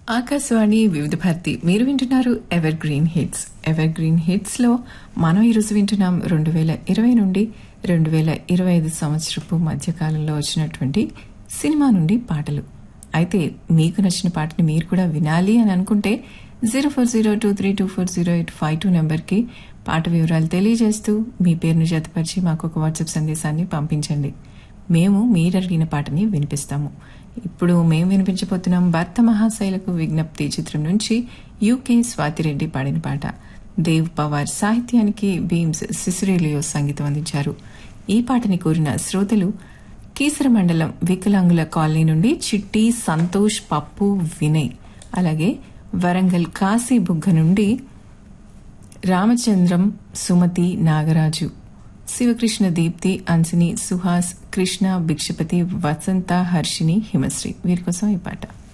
ఆకాశవాణి వివిధ భారతి మీరు వింటున్నారు evergreen hits evergreen hits లో మనం ఈరోజు వింటున్నాం రెండు వేల ఇరవై నుండి రెండు వేల ఇరవై ఐదు సంవత్సరపు మధ్యకాలంలో వచ్చినటువంటి సినిమా నుండి పాటలు అయితే మీకు నచ్చిన పాటని మీరు కూడా వినాలి అని అనుకుంటే zero four zero two three two four zero eight five two నెంబర్కి పాట వివరాలు తెలియజేస్తూ మీ పేరును జతపరిచి మాకు ఒక వాట్సాప్ సందేశాన్ని పంపించండి మేము మీరు అడిగిన పాటని వినిపిస్తాము ఇప్పుడు మేము వినిపించబోతున్నాం భర్త మహాశైలకు విజ్ఞప్తి చిత్రం నుంచి యూకే స్వాతిరెడ్డి పాడిన పాట దేవ్ పవార్ సాహిత్యానికి బీమ్స్ సిసిరేలియో సంగీతం అందించారు ఈ పాటని కోరిన శ్రోతలు కీసర మండలం వికలాంగుల కాలనీ నుండి చిట్టి సంతోష్ పప్పు వినయ్ అలాగే వరంగల్ కాశీ బుగ్గ నుండి రామచంద్రం సుమతి నాగరాజు శివకృష్ణ దీప్తి అన్సిని సుహాస్ కృష్ణ భిక్షపతి వసంత హర్షిని హిమశ్రీ వీరి కోసం ఈ పాట